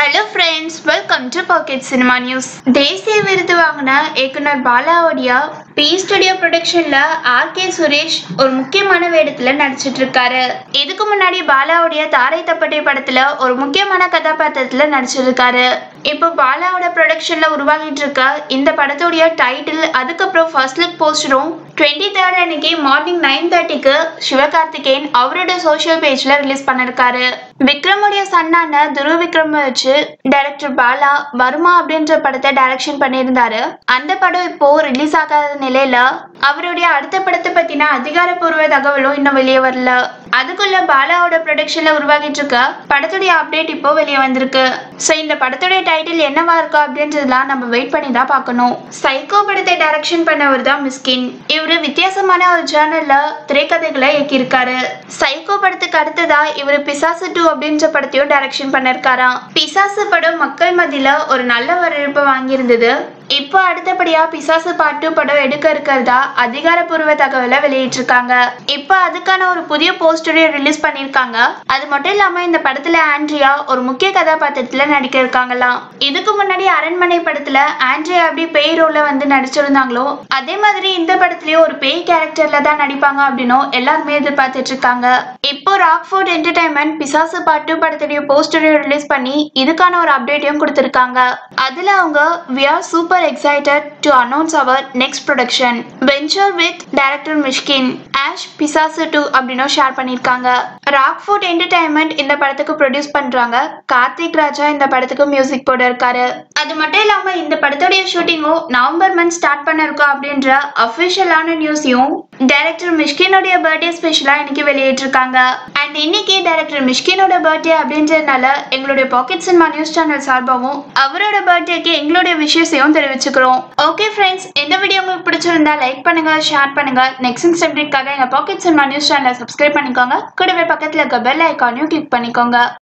hello friends welcome to pocket cinema news தேசிய விருது வாங்கின இயக்குனர் பாலாவுடைய பி ஸ்டுடியோ ப்ரொடக்ஷன்ல ஆர் கே சுரேஷ் ஒரு முக்கியமான வேடத்துல நடிச்சிட்டு இருக்காரு இதுக்கு முன்னாடி பாலாவுடைய தாரை தப்பட்டை படத்துல ஒரு முக்கியமான கதாபாத்திரத்துல நடிச்சிருக்காரு இப்போ பாலாவோட ப்ரொடக்ஷன்ல உருவாகிட்டு இருக்க இந்த படத்துடைய டைட்டில் அதுக்கப்புறம் ஃபர்ஸ்ட் லுக் போஸ்டரும் டுவெண்ட்டி தேர்ட் அன்னைக்கு மார்னிங் நைன் தேர்ட்டிக்கு சிவகார்த்திகேயன் அவரோட சோஷியல் பேஜ்ல ரிலீஸ் பண்ணிருக்காரு விக்ரமுடைய சன்னான துரு விக்ரம் வச்சு டைரக்டர் பாலா வருமா அப்படின்ற படத்தை டைரக்ஷன் பண்ணியிருந்தாரு அந்த படம் இப்போ ரிலீஸ் ஆகாத நிலையில அவருடைய அடுத்த படத்தை பத்தின அதிகாரப்பூர்வ தகவலும் இன்னும் வெளியே வரல அதுக்குள்ள பாலாவோட ப்ரொடக்ஷன்ல உருவாகிட்டு இருக்க படத்துடைய அப்டேட் இப்போ வெளியே வந்திருக்கு ஸோ இந்த படத்துடைய டைட்டில் என்னவா இருக்கா அப்படின்றதுலாம் நம்ம வெயிட் பண்ணி தான் பார்க்கணும் சைக்கோ படத்தை டைரக்ஷன் பண்ணவர் தான் மிஸ்கின் இவரு வித்தியாசமான ஒரு ஜேர்னல்ல திரைக்கதைகளை இயக்கியிருக்காரு சைக்கோ படத்துக்கு அடுத்ததா இவர் பிசாசு டூ அப்படின்ற படத்தையும் டைரக்ஷன் பண்ணிருக்காராம் பிசாசு படம் மக்கள் மத்தியில ஒரு நல்ல வரவேற்பு வாங்கியிருந்தது இப்போ அடுத்தபடியா பிசாசு பாட்டு படம் எடுக்க இருக்கிறதா அதிகாரப்பூர்வ தகவலை வெளியிட்டிருக்காங்க இப்போ அதுக்கான ஒரு புதிய போஸ்டரையும் ரிலீஸ் பண்ணியிருக்காங்க அது மட்டும் இல்லாம இந்த படத்துல ஆண்ட்ரியா ஒரு முக்கிய கதாபாத்திரத்துல நடிக்க இருக்காங்களாம் இதுக்கு முன்னாடி அரண்மனை படத்துல ஆண்ட்ரியா எப்படி பேய் ரோல்ல வந்து நடிச்சிருந்தாங்களோ அதே மாதிரி இந்த படத்துலயும் ஒரு பேய் கேரக்டர்ல தான் நடிப்பாங்க அப்படின்னும் எல்லாருமே எதிர்பார்த்துட்டு இருக்காங்க இப்போ ராக்ஃபோர்ட் என்டர்டைன்மெண்ட் பிசாசு பாட்டு படத்துடைய போஸ்டரையும் ரிலீஸ் பண்ணி இதுக்கான ஒரு அப்டேட்டையும் கொடுத்திருக்காங்க அதுல அவங்க we are super excited to announce our next production venture with director Mysskin ஆஷ் பிசாசு டூ அப்படின்னு ஷேர் பண்ணியிருக்காங்க ராக்ஃபோர்ட் என்டர்டைன்மெண்ட் இந்த படத்துக்கு ப்ரொடியூஸ் பண்றாங்க கார்த்திக் ராஜா இந்த படத்துக்கு மியூசிக் போட இருக்காரு அது மட்டும் இல்லாம இந்த படத்துடைய ஷூட்டிங்கும் நவம்பர் மந்த் ஸ்டார்ட் பண்ண இருக்கோம் அப்படின்ற அஃபிஷியலான நியூஸையும் டைரக்டர் மிஷ்கினுடைய பர்த்டே ஸ்பெஷலா இன்னைக்கு வெளியிட்டிருக்காங்க அண்ட் இன்னைக்கு டைரக்டர் மிஷ்கினோட பர்த்டே அப்படின்றதுனால எங்களுடைய பாக்கெட் சினிமா நியூஸ் சேனல் சார்பாகவும் அவரோட பர்த்டேக்கு எங்களுடைய விஷயத்தையும் தெரிவிச்சுக்கிறோம் ஓகே ஃப்ரெண்ட்ஸ் இந்த வீடியோ உங்களுக்கு பிடிச்சிருந்தா லைக் பண்ணுங்க ஷேர் பண்ணுங்க நெக்ஸ்ட் இன்ஸ்டன்ட்காக எங்க பாக்கெட் சினிமா நியூஸ் சேனலை சப்ஸ்கிரைப் பண்ணிக்கோங்க கூடவே பக்கத்துல இருக்க பெல் ஐக்கானையும் கிளிக் பண்ணிக்கோங்க